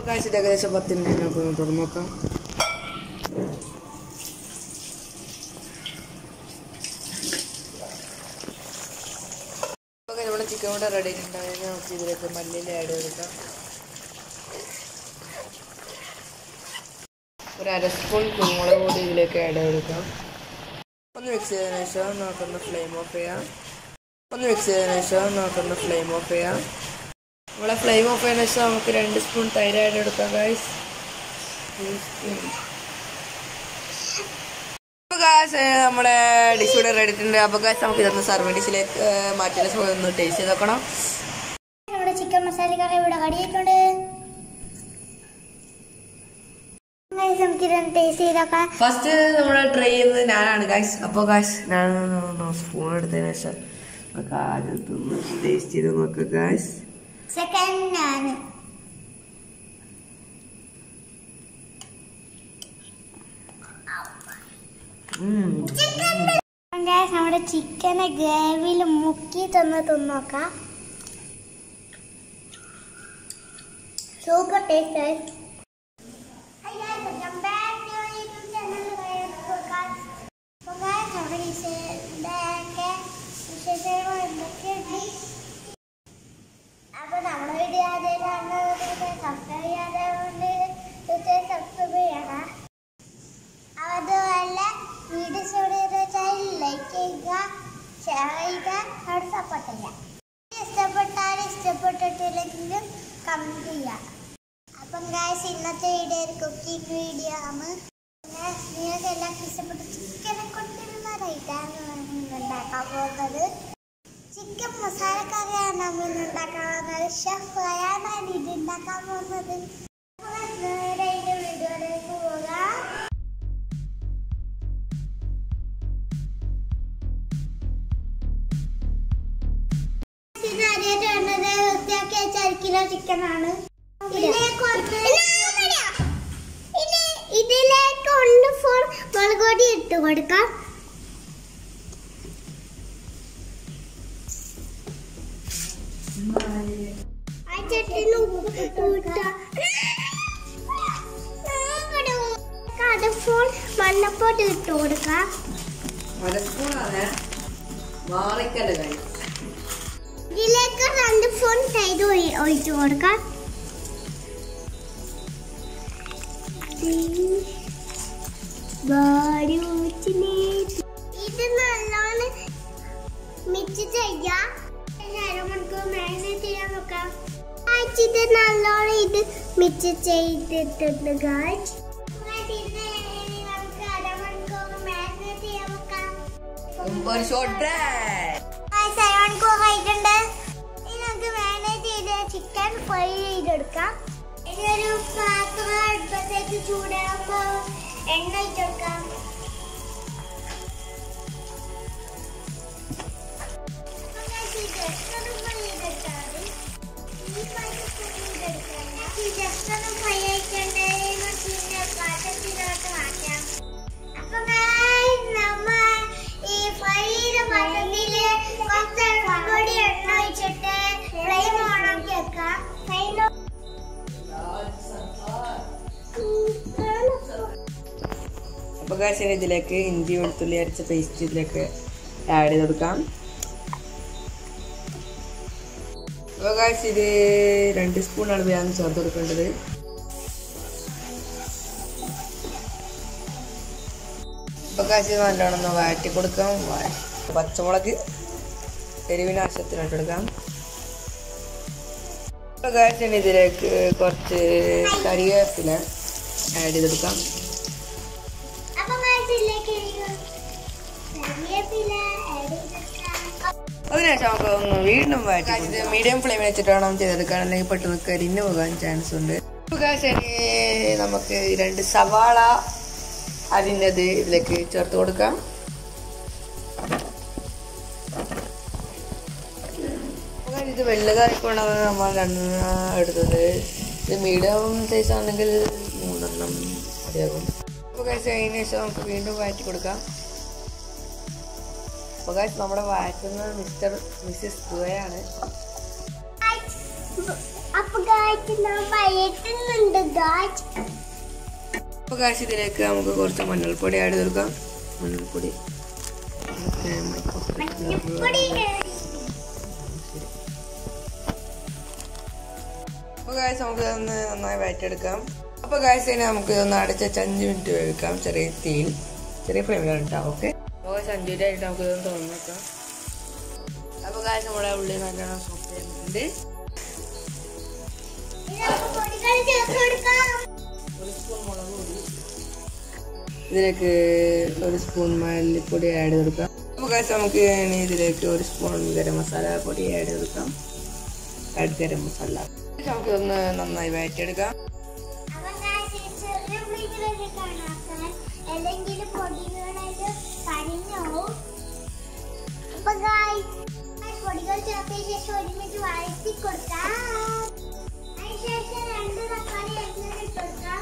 കാഴ്ച ഏകദേശം പത്ത് മിനിറ്റ് നമുക്ക് തുറന്നു നോക്കാം ഓക്കെ നമ്മുടെ ചിക്കൻ കൂടെ റെഡി ആയിട്ടുണ്ടായിരുന്നു നമുക്ക് ഇതിലേക്ക് മല്ലിയിൽ ആഡ് ചെയ്തെടുക്കാം ഒരു അര സ്പൂൺ കുരുമുളക് കൂടി ഇതിലേക്ക് ആഡ് ചെയ്തെടുക്കാം ഒന്ന് മിക്സ് ചെയ്തതിനു ശേഷം നമുക്കൊന്ന് ഫ്ലെയിം ഓഫ് ചെയ്യാം ഒന്ന് മിക്സ് ചെയ്തതിനു ശേഷം നമുക്കൊന്ന് ഫ്ലെയിം ഓഫ് ചെയ്യാം നമ്മളെ ഫ്ലെയിം ഓഫ് ചെയ്തതിനു ശേഷം നമുക്ക് രണ്ട് സ്പൂൺ തൈര് ആഡ് എടുക്കാം ഗൈസ് നമ്മുടെ ഡിഷ് ഇവിടെ റെഡി ആയിട്ടുണ്ട് അപ്പോൾ ഗൈസ് നമുക്ക് ഇതൊന്ന് സർവ് ഡിഷിലേക്ക് മാറ്റിയ ശേഷം ഒന്ന് ടേസ്റ്റ് ചെയ്ത് നോക്കണം നമ്മുടെ ചിക്കൻ മസാല കറി ഇവിടെ കടിയിട്ടുണ്ട് Guys, നമുക്കിതൊന്ന് ടേസ്റ്റ് ചെയ്ത് നോക്കാം ഫസ്റ്റ് നമ്മൾ ട്രൈ ചെയ്യുന്നത് ഞാനാണ് ഗൈസ് അപ്പോൾ ഗൈസ് ഞാൻ സ്പൂൺ എടുത്തതിന് ശേഷം നമുക്ക് ആദ്യത്തൊന്ന് ടേസ്റ്റ് ചെയ്ത് നോക്കുക ഗൈസ് സെക്കൻഡ് ഞാൻ Guys, നമ്മുടെ ചിക്കനെ ഗ്രേവിയിൽ മുക്കി തന്ന് തിന്നോക്കാം സൂപ്പർ ടേസ്റ്റ് അപ്പൊ നമ്മുടെ വീഡിയോ ആദ്യമായിട്ടാണ് സബ്സ്ക്രൈബ് ചെയ്യാതെ കൊണ്ട് സബ്സ്ക്രൈബ് ചെയ്യണം അതുപോലെ വീഡിയോ ഇഷ്ടപ്പെട്ട ലൈക്ക് ചെയ്യുക ഷെയർ ചെയ്യുക അവിടെ സപ്പോർട്ട് ചെയ്യുക ഇഷ്ടപ്പെട്ടാൽ ഇഷ്ടപ്പെട്ടിട്ടില്ലെങ്കിലും കമൻറ്റ് ചെയ്യുക അപ്പം ഗായ്സ് ഇന്നത്തെ വീഡിയോ ഒരു കുക്കിംഗ് വീഡിയോ ആണ് പിന്നെ നിങ്ങൾക്ക് എല്ലാവർക്കും ഇഷ്ടപ്പെട്ട ചിക്കനെ കൊണ്ടിരുന്ന റൈറ്റാണ് നമ്മൾ ഉണ്ടാക്കാൻ പോകുന്നത് ചിക്കൻ മസാല കറിയാണ് നമ്മൾ ഇന്ന് ഉണ്ടാക്കാൻ പോകുന്നത് ഷെഫ് അയാളാണ് ഇത് ഉണ്ടാക്കാൻ പോകുന്നത് അപ്പോൾ നേരെ ഇതിൻ്റെ വീഡിയോയിലേക്ക് പോകാം ഇതിനാദ്യമായിട്ട് വേണ്ടത് വൃത്തിയാക്കി വെച്ച അര കിലോ ചിക്കൻ ആണ് ഇതിലേക്ക് ഒന്ന് ഫോൺ മുളക് പൊടി ഇട്ട് കൊടുക്കാം ആ ചട്ടിന് ഉപ്പ് കൂട്ടാം. അത് ഫോൺ മണ്ണപ്പൊടി ഇട്ട് കൊടുക്കാം അര സ്പൂണാണ് മാറിക്കല്ലേ ഗൈസ് ഇതിലേക്ക് രണ്ട് ഫോൺ തൈര് ഒഴി- ഒഴിച്ചു കൊടുക്കാം ഇത് നല്ലോണം മിക്സ് ചെയ്യാം അരമണിക്കൂർ മാരിനേറ്റ് ചെയ്യാൻ നോക്കാം ഗായ്സ്, ഇത് നല്ലോണം ഇത് മിക്സ് ചെയ്തിട്ടുണ്ട് ഗായ്സ് ഇത് ഇനി നമുക്ക് അരമണിക്കൂർ മാരിനേറ്റ് ചെയ്യാൻ വെക്കാം ഒരു ഷോട്ട് മണിക്കൂർ ആയിട്ടുണ്ട് ഇനി നമുക്ക് മാനേജ് ചെയ്ത് ചിക്കൻ ഫ്രൈ ചെയ്തെടുക്കാം ഇനി ഒരു പാത്രം അടുപ്പത്തേക്ക് ചൂടാകുമ്പോൾ എണ്ണ ഇട്ടെടുക്കാം ഫ്രൈ ആയിട്ടുണ്ട് പിന്നെ പാത്രത്തിലോട്ട് മാറ്റാം അപ്പൊ guys, നമ്മ ഈ ഫ്രൈ ചെയ്ത പാത്രത്തില് കുറച്ച് പൊടി എണ്ണ ഒഴിച്ചിട്ട് ഫ്ലെയിം ഓണാക്കി വെക്കാം ഫ്ലെയിം അപ്പോൾ കാശിന് ഇതിലേക്ക് ഇഞ്ചി വെളുത്തുള്ളി അരച്ച പേസ്റ്റ് ഇതിലേക്ക് ആഡ് ചെയ്ത് കൊടുക്കാം അപ്പോൾ കാശ് ഇത് രണ്ട് സ്പൂണാണ് ഞാൻ ചേർത്ത് കൊടുക്കേണ്ടത് അപ്പോൾ കാശ് നല്ലോണം ഒന്ന് വഴറ്റി കൊടുക്കാം വഴ- പച്ചമുളക് എരിവിന് ആവശ്യത്തിന് ഇട്ടെടുക്കാം അപ്പോൾ കാശിന് ഇതിലേക്ക് കുറച്ച് കറിവേപ്പില ആഡ് ചെയ്തെടുക്കാം അപ്പൊ guys, ഇതിലേക്ക് കറിവേപ്പില add ചെയ്തെടുക്കാം. അതിനുശേഷം നമുക്ക് ഒന്ന് വീണ്ടും വഴറ്റി മീഡിയം ഫ്ലെയിമിൽ വെച്ചിട്ട് വേണം ചെയ്തെടുക്കാൻ അല്ലെങ്കിൽ പെട്ടെന്ന് കരിഞ്ഞു പോകാൻ ചാൻസ് ഉണ്ട് ഇപ്പൊ guys, ഇനി നമുക്ക് രണ്ട് സവാള അതിൻ്റെത് ഇതിലേക്ക് ചേർത്ത് കൊടുക്കാം അപ്പൊ guys, ഇത് വലുതായിക്കൊണ്ടാണ് നമ്മൾ രണ്ടെണ്ണം എടുത്തത് ഇത് മീഡിയം സൈസ് ആണെങ്കിൽ മൂന്നെണ്ണം മതിയാകും അപ്പോൾ കഴിച്ച് അതിന് ശേഷം നമുക്ക് വീണ്ടും വഴറ്റി കൊടുക്കാം അപ്പോൾ guys, നമ്മുടെ വാറ്റുന്നത് മിസ്റ്റർ മിസ്സിസ് ദുവയാണ് അപ്പൊ guys, ഞാൻ വഴറ്റുന്നുണ്ട് ഗായ്സ് അപ്പോൾ കാശ് ഇതിലേക്ക് നമുക്ക് കുറച്ച് മഞ്ഞൾപ്പൊടി ആഡ് ചെയ്ത് കൊടുക്കാം മഞ്ഞൾപ്പൊടി മഞ്ഞപ്പൊടി അപ്പോൾ കാശ് നമുക്ക് ഇതൊന്ന് നന്നായി വഴറ്റെടുക്കാം അപ്പോൾ കാശ് ഇനി നമുക്ക് ഇതൊന്ന് അടച്ച് വെച്ച് അഞ്ച് മിനിറ്റ് വേവിക്കാം ചെറിയ തീയിൽ ചെറിയ ഫ്ലെയിമിലാണ് ഉണ്ടാവും ഓക്കെ അപ്പോൾ കാശ് അഞ്ച് മിനിറ്റ് ആയിട്ട് നമുക്ക് ഇതൊന്ന് തുറന്ന് വെക്കാം അപ്പോൾ കാശ് നമ്മുടെ ഉള്ളിൽ നല്ലോണം സോഫ്റ്റ് ചെയ്യുന്നുണ്ട് ഇനി നമുക്ക് പൊടികൾ ചേർത്ത് കൊടുക്കാം ഒരു സ്പൂൺ മുളക് പൊടി ഇതിലേക്ക് ഒരു സ്പൂൺ മല്ലിപ്പൊടി ആഡ് ചെയ്ത് കൊടുക്കാം അപ്പോൾ കാശ് നമുക്ക് ഇനി ഇതിലേക്ക് ഒരു സ്പൂൺ ഗരം മസാല പൊടി ആഡ് ചെയ്ത് കൊടുക്കാം ആഡ് ഗരം മസാല നമുക്ക് ഒന്ന് നന്നായി വഴറ്റിയെടുക്കാം അപ്പൊ guys, ഈ ചെറിയ ഫ്ലെയിമിലൊക്കെ കാണാക്കാൻ അല്ലെങ്കിൽ പൊടികളായിട്ട് കരിഞ്ഞു പോവും. അപ്പൊ guys, guys, പൊടികൾ ചേർത്തതിന് ശേഷം ഒരു മിനിറ്റ് വഴറ്റി കൊടുക്കാം അതിനുശേഷം രണ്ട് തക്കാളി എണ്ണയിൽ ഇട്ട് കൊടുക്കാം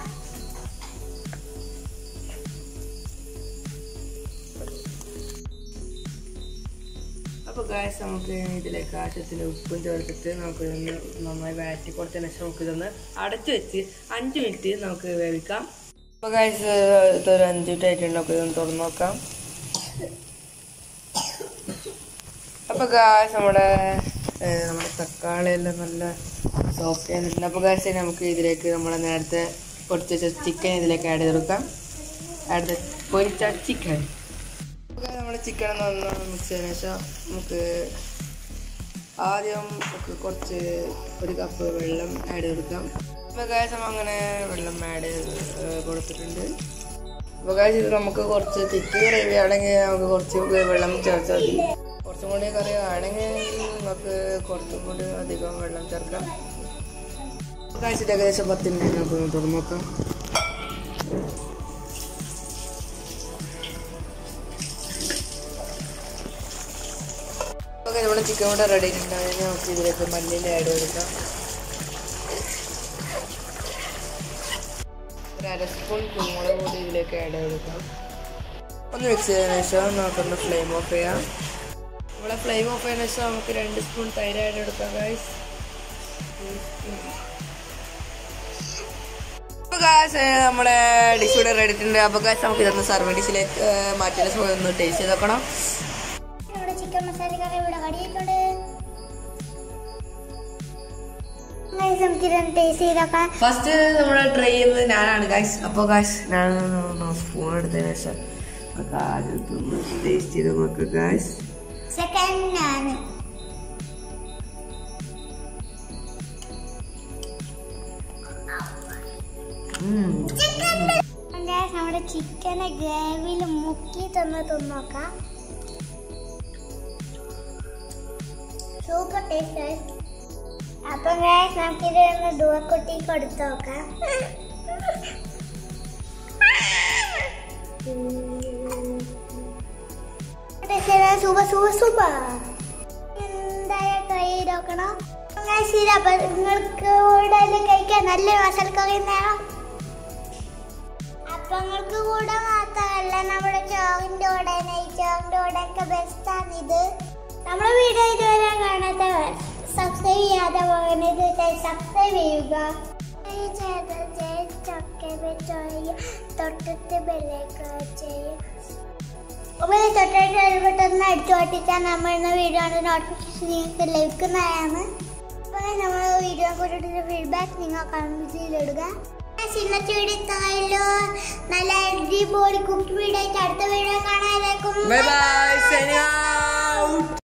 അപ്പോൾ ഗായസ് നമുക്ക് ഇതിലേക്ക് ആവശ്യത്തിന് ഉപ്പും ചേർത്തിട്ട് നമുക്ക് ഇതൊന്ന് നന്നായി വഴറ്റി കൊടുത്തതിന് ശേഷം നമുക്ക് ഇതൊന്ന് അടച്ചു വെച്ച് അഞ്ച് മിനിറ്റ് നമുക്ക് വേവിക്കാം അപ്പോൾ ഗായസ് ഇതൊരു അഞ്ച് മിനിറ്റ് ആയിട്ടുണ്ട് നമുക്ക് ഇതൊന്ന് തുറന്ന് നോക്കാം അപ്പോൾ ഗായസ് നമ്മുടെ ഏഹ്, നമ്മുടെ തക്കാളി എല്ലാം നല്ല സോഫ്റ്റ് ആയിട്ടുണ്ട് അപ്പോൾ ഗായസ് നമുക്ക് ഇതിലേക്ക് നമ്മുടെ നേരത്തെ പൊടിച്ച വെച്ച ചിക്കൻ ഇതിലേക്ക് ആഡ് ചെയ്ത് കൊടുക്കാം ആഡ് ചെയ്ത് പൊരിച്ച ചിക്കൻ നമുക്ക് നമ്മുടെ ചിക്കൻ നന്നായി മിക്സ് ചെയ്തതിനു ശേഷം നമുക്ക് ആദ്യം നമുക്ക് കുറച്ച് ഒരു കപ്പ് വെള്ളം ആഡ് ചെയ്ത് കൊടുക്കാം അപ്പോൾ കാശം അങ്ങനെ വെള്ളം ആഡ് ചെയ്ത് ഏഹ് കൊടുത്തിട്ടുണ്ട് അപ്പോൾ കാശ് ഇത് നമുക്ക് കുറച്ച് തിക്ക് ഗ്രേവി ആണെങ്കിൽ നമുക്ക് കുറച്ച് വെള്ളം ചേർത്താൽ മതി കുറച്ചും കൂടി കറി ആണെങ്കിൽ നമുക്ക് കുറച്ചും കൂടി അധികം വെള്ളം ചേർക്കാം കാശിട്ട് ഏകദേശം പത്ത് മിനിറ്റ് നമുക്ക് തുറന്നു നോക്കാം ഓക്കെ നമ്മുടെ ചിക്കൻ കൂടെ റെഡി ആയിട്ടുണ്ട് അതിന് നമുക്ക് ഇതിലേക്ക് മല്ലിയിൽ ആഡ് കൊടുക്കാം ഒരു അര സ്പൂൺ കുരുമുളക് കൂടി ഇതിലേക്ക് ആഡ് കൊടുക്കാം ഒന്ന് മിക്സ് ചെയ്തതിനു ശേഷം നമുക്കൊന്ന് ഫ്ലെയിം ഓഫ് ചെയ്യാം നമ്മളെ ഫ്ലെയിം ഓഫ് ചെയ്തതിനു ശേഷം നമുക്ക് രണ്ട് സ്പൂൺ തൈര് ആഡ് കൊടുക്കാം ഗൈസ് അപ്പോൾ ഗാസ് നമ്മുടെ ഡിഷ് ഇവിടെ റെഡി ആയിട്ടുണ്ട് അപ്പോൾ ഗാസ് നമുക്ക് ഇതൊന്ന് സർവീസ് ഡിഷിലേക്ക് മാറ്റിയ സമയം ഒന്ന് ടേസ്റ്റ് ചെയ്ത് നോക്കണം നമ്മുടെ ചിക്കൻ മസാല കറി ഇവിടെ കടിയിട്ടുണ്ട് Guys, നമുക്ക് ഇതൊന്ന് ടേസ്റ്റ് ചെയ്തൊക്കെ ഫസ്റ്റ് നമ്മൾ ട്രൈ ചെയ്യുന്നത് ഞാനാണ് ഗായ്സ് അപ്പോൾ ഗായ്സ് ഞാൻ സ്പൂൺ എടുത്തതിന് ശേഷം നമുക്ക് ആദ്യം ടേസ്റ്റ് ചെയ്ത് നോക്കുക ഗായ്സ് സെക്കൻഡ് ഞാൻ Guys, നമ്മുടെ ചിക്കനെ ഗ്രേവിയിൽ മുക്കി തന്ന് തിന്നോക്കാം സൂപ്പർ ടേസ്റ്റ് അപ്പം ഗായ്സ് നമുക്കിത് ഒന്ന് ദൂരക്കുട്ടിക്ക് കൊടുത്തു നോക്കാം സൂപ്പർ സൂപ്പർ സൂപ്പർ എന്തായാലും ട്രൈ ചെയ്ത് നോക്കണം ഗായ്സ് ഇത് അപ്പം നിങ്ങൾക്ക് കൂടെ കഴിക്കാൻ നല്ല മസാലക്കറി വേണം അപ്പങ്ങൾക്ക് കൂടെ മാത്രമല്ല നമ്മുടെ ചോറിന്റെ കൂടെ നെയ്ച്ചോറിന്റെ കൂടെ ഒക്കെ ബെസ്റ്റാണ് ഇത് നമ്മുടെ വീഡിയോ ഇതുവരെ കാണാത്ത സബ്സ്ക്രൈബ് ചെയ്യാതെ പോകുന്നത് സബ്സ്ക്രൈബ് ചെയ്യുക തൊട്ടിട്ട് ബെല്ലേക്ക് ചെയ്യുക അപ്പോൾ ഈ തൊട്ടിട്ട് പെട്ടെന്ന് അടിച്ചു പൊട്ടിച്ചാൽ നമ്മളുടെ വീഡിയോയുടെ നോട്ടിഫിക്കേഷൻ നിങ്ങൾക്ക് ലഭിക്കുന്നതാണ് അപ്പോൾ നമ്മൾ വീഡിയോ കുറിച്ചുള്ള ഫീഡ്ബാക്ക് നിങ്ങൾ കമൻസിലിടുക ഇന്നത്തെ വീഡിയോ ഇത്രയല്ലോ നല്ല അടിപൊളി കുക്ക് വീഡിയോ ആയിട്ട് അടുത്ത വീഡിയോ കാണാനായിരിക്കും ബൈ ബൈ